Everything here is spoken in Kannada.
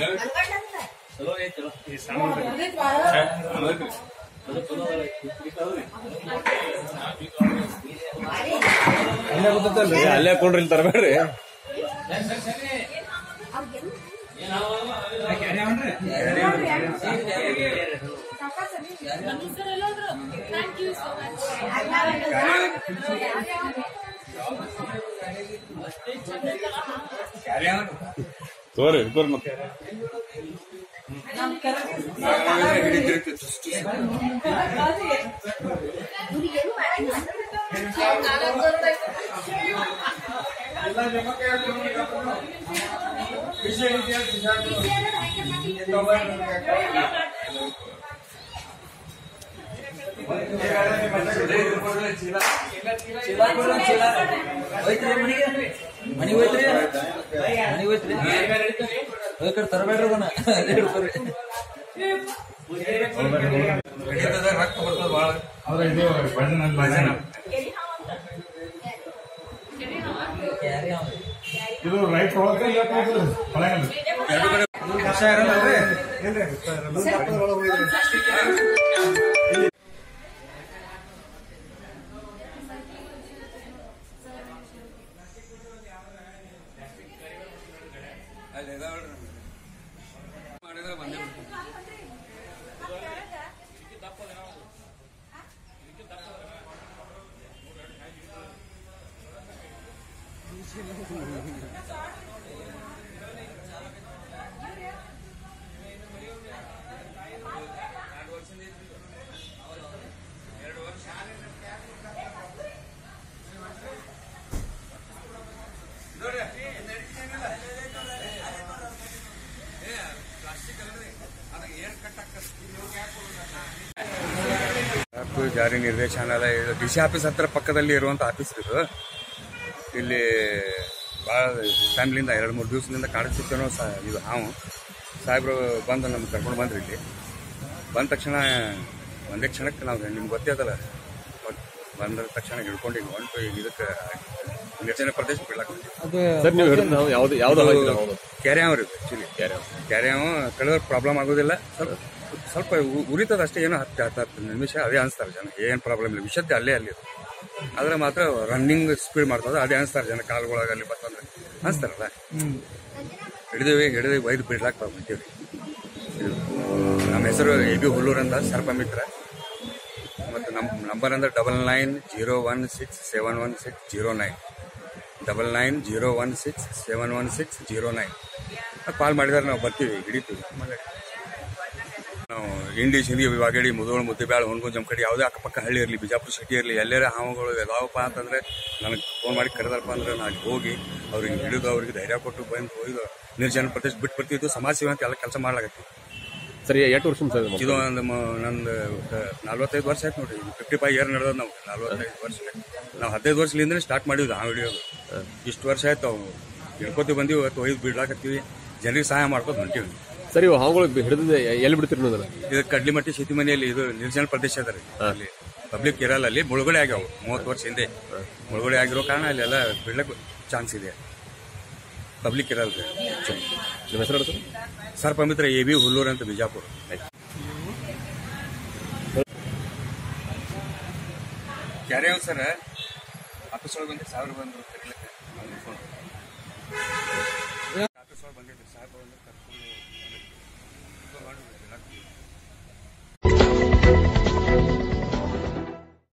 ಅಲ್ಲೇ ಕೊಡ್ರಿ ಇಲ್ಲಿ ತರಬೇಡ್ರಿ ಥ್ಯಾಂಕ್ ಯು ಸೋ ಮಚ್ ತೋರಿ ಇಬ್ಬರು ಮತ್ತೆ ಮನಿ ಹೋಯ್ತ್ರಿ ಮನಿ ಹೋಯ್ತ್ರಿ ಹೋಗ್ಕಡೆ ತರಬೇಡ್ರಿ ಅದನ್ನ ಅದೇ ಹಿಡ್ಕೊರಿ ರಕ್ತ ಬರ್ತದ ಭಾಳ ಕ್ಯಾರಿ ಅವ್ನು. ಇದು ರೈಟ್ ಒಳಗೆ ಲೆಫ್ಟ್ ಹೋಗ್ತದೆ ಹೊಳಗಲ್ಲ ಕಷಾಯ ಇರಲ್ಲಲ್ರಿ ಹಕ್ಕು ಜಾರಿ ನಿರ್ದೇಶನಾಲಯ ಇದು ಡಿ ಸಿ ಆಫೀಸ್ ಹತ್ರ ಪಕ್ಕದಲ್ಲಿ ಇರುವಂತ ಆಫೀಸ್ ಇದು ಇಲ್ಲಿ ಭಾಳ ಫ್ಯಾಮಿಲಿಯಿಂದ ಎರಡು ಮೂರು ದಿವಸದಿಂದ ಕಾಣಿಸುತ್ತೇನೋ ಸಹ ಇದು ಹಾವು ಸಾಹೇಬ್ರು ಬಂದು ನಮ್ಗೆ ಕರ್ಕೊಂಡು ಬಂದ್ರಿ ಇಲ್ಲಿ ಬಂದ ತಕ್ಷಣ ಒಂದೇ ಕ್ಷಣಕ್ಕೆ ನಾವು ನಿಮ್ಗೆ ಗೊತ್ತೇ ಅದಲ್ಲ ಮತ್ತ್ ಬಂದ ತಕ್ಷಣ ಹಿಡ್ಕೊಂಡು ಈಗ ಹೊಂಟು ಈಗ ಇದಕ್ಕೆ ನಿರ್ಜನ ಪ್ರದೇಶ ಬಿಡ್ಲಾಕ ಸರ್ ನೀವು ಹಿಡಿದು ನಾವು ಯಾವ್ದು ಯಾವ್ದು ಹಾಕಿಲ್ಲ ಹೌದು ಕ್ಯಾರೆ ಅವ್ರಿ ಆಕ್ಚುಲಿ ಕ್ಯಾರೆ ಕ್ಯಾರೆ ಅವ ಕಳೆದ್ರೆ ಪ್ರಾಬ್ಲಮ್ ಆಗೋದಿಲ್ಲ ಸ್ವಲ್ಪ ಸ್ವಲ್ಪ ಉ- ಉರಿತದ ಅಷ್ಟೇ ಏನೋ ಹತ್ತು ಹತ್ತು ಹತ್ತು ನಿಮಿಷ ಅದೇ ಅನಿಸ್ತಾರೆ ಜನ ಏನು ಪ್ರಾಬ್ಲಮ್ ಇಲ್ಲ ವಿಷಯತೆ ಅಲ್ಲೇ ಅಲ್ಲಿ ಇರೋದು. ಆದ್ರೆ ಮಾತ್ರ ರನ್ನಿಂಗ್ ಸ್ಪೀಡ್ ಮಾಡ್ತದ ಅದೇ ಅನಿಸ್ತಾರೆ ಜನ ಕಾಲುಗಳಾಗಲ್ಲಿ ಬರ್ತಂದ್ರೆ ಅನಿಸ್ತಾರಲ್ಲ ಹಿಡಿದೇವಿ ಹಿಡಿದು ಒಯ್ದು ಬಿಡ್ಲಾಕ್ ಬಿಟ್ಟಿವಿ ಇದು ನಮ್ಮ ಹೆಸರು ಎ ಬಿ ಹುಲ್ಲೂರ್ ಅಂತ ಸರ್ಪ ಮಿತ್ರ ಮತ್ತು ನಮ್ಮ ನಂಬರ್ ಅಂದ್ರೆ double nine zero one six seven one six zero nine double nine zero one six seven one six zero nine call ಮಾಡಿದ್ರೆ ನಾವು ಬರ್ತೀವಿ ಹಿಡಿತೀವಿ ಆಮೇಲೆ ನಾವು ಇಂಡಿ ಸಿಂಧಿ ವಾಗೇಡಿ ಮುದೋಳು ಮುದ್ದೆಬ್ಯಾಳ ಹುಣ್ಗು ಜಮಖಡಿ ಯಾವುದೇ ಅಕ್ಕಪಕ್ಕ ಹಳ್ಳಿ ಇರಲಿ ಬಿಜಾಪುರ ಸಿಟಿ ಇರಲಿ ಎಲ್ಲರ ಹಾವುಗಳು ಯಾವಪ್ಪ ಅಂತಂದ್ರೆ ನನಗೆ ಫೋನ್ ಮಾಡಿ ಕರೆದಪ್ಪ ಅಂದ್ರೆ ನಾನು ಹೋಗಿ ಅವ್ರಿಗೆ ಹಿಡಿದು ಅವ್ರಿಗೆ ಧೈರ್ಯ ಕೊಟ್ಟು ಬಂದು ಹೋಯ್ದು ನಿರ್ಜನ ಪ್ರದೇಶ ಬಿಟ್ಟು ಬರ್ತಿದ್ದು ಸಮಾಜ ಸೇವೆ ಅಂತ ಎಲ್ಲ ಕೆಲಸ ಮಾಡ್ಲಾಗತ್ತಿ ಸರಿ ಎಷ್ಟು ವರ್ಷ ಸರ್ ಇದು? ಇದು ಒಂದು ಮ- ನಂದು ನಲ್ವತ್ತೈದು ವರ್ಷ ಆಯ್ತು ನೋಡ್ರಿ ಫಿಫ್ಟಿ ಫೈವ್ ಇಯರ್ ನಡೆದ ನಾವು ನಲ್ವತ್ತೈದು ವರ್ಷ ನಾವು ಹದಿನೈದು ವರ್ಷಲಿಂದ ಸ್ಟಾರ್ಟ್ ಮಾಡಿದ್ವಿ ಹಾವು ಹಿಡಿಯೋದು ಇಷ್ಟು ವರ್ಷ ಆಯ್ತು ಅವು ಹಿಡ್ಕೊತೀವಿ ಬಂದೀವಿ ಇವತ್ತು ಒಯ್ದು ಬಿಡ್ಲಾಕತ್ತೀವಿ ಜನರಿಗೆ ಸಹಾಯ ಮಾಡ್ಕೊತ ಹೊಂಟೀವಿ ಸರಿ ಇವು ಹಾವುಗಳು ಹಿಡಿದ ಎಲ್ಲಿ ಬಿಡ್ತೀರಿ ಅನ್ನೋದನ್ನ ಇದು ಕಡ್ಲಿಮಟ್ಟಿ ಸಿಟಿ ಮನೆಯಲ್ಲಿ ಇದು ನಿರ್ಜನ ಪ್ರದೇಶ ಅದ ರೀ ಅಲ್ಲಿ ಪಬ್ಲಿಕ್ ಇರಲ್ಲ ಅಲ್ಲಿ ಮುಳುಗಡೆ ಆಗ್ಯಾವ ಮೂವತ್ತು ವರ್ಷ ಹಿಂದೆ ಮುಳುಗಡೆ ಆಗಿರೋ ಕಾರಣ ಅಲ್ಲೆಲ್ಲ ಬಿಡ್ಲಕ್ಕೆ ಚಾನ್ಸ್ ಇದೆ ಪಬ್ಲಿಕ್ ಇರಲ್ಲ ರೀ ನಿಮ್ಮ ಹೆಸರು sir sir Pavitra A B Hullur ಅಂತ ಬಿಜಾಪುರ ಕ್ಯಾರೆ ಅವ್ ಸರ್ ಆಫೀಸ್ ಒಳಗೆ ಬಂದು ಸಾವಿರ ಬಂದ್ರು ಕರೀಲಿಕ್ಕೆ ಅವ್ನಿಗೆ phone. ಆಫೀಸ್ ಒಳಗೆ ಬಂದಿದ್ರು ಸಾಹೇಬ್ ಬಂದ್ರು